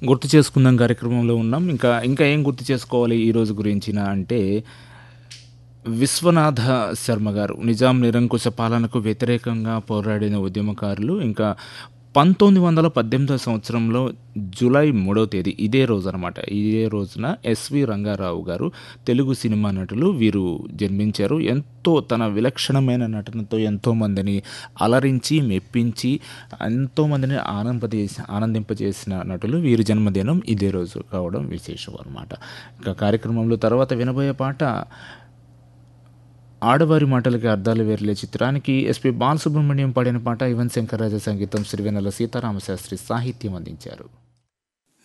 గుర్తు చేసుకుందాం కార్యక్రమంలో ఉన్నాం ఇంకా ఇంకా ఏం గుర్తు చేసుకోవాలి ఈ రోజు గురించిన అంటే విశ్వనాథ శర్మ గారు నిజాం నిరంకుశ పాలనకు వ్యతిరేకంగా పోరాడిన ఉద్యమకారులు ఇంకా పంతొమ్మిది వందల పద్దెనిమిదవ సంవత్సరంలో జూలై మూడవ తేదీ ఇదే రోజు అనమాట ఇదే రోజున ఎస్వి రంగారావు గారు తెలుగు సినిమా నటులు వీరు జన్మించారు ఎంతో తన విలక్షణమైన నటనతో ఎంతోమందిని అలరించి మెప్పించి ఎంతోమందిని ఆనందపజేసి ఆనందింపజేసిన నటులు వీరి జన్మదినం ఇదే రోజు కావడం విశేషం అనమాట ఇంకా కార్యక్రమంలో తర్వాత వినబోయే పాట ఆడవారి మాటలకి అర్థాలు వేర్లే చిత్రానికి ఎస్పి బాలసుబ్రహ్మణ్యం పాడిన పాట యువన్ శంకర్ రాజా సంగీతం శ్రీవెన్నెల సీతారామశాస్త్రి సాహిత్యం అందించారు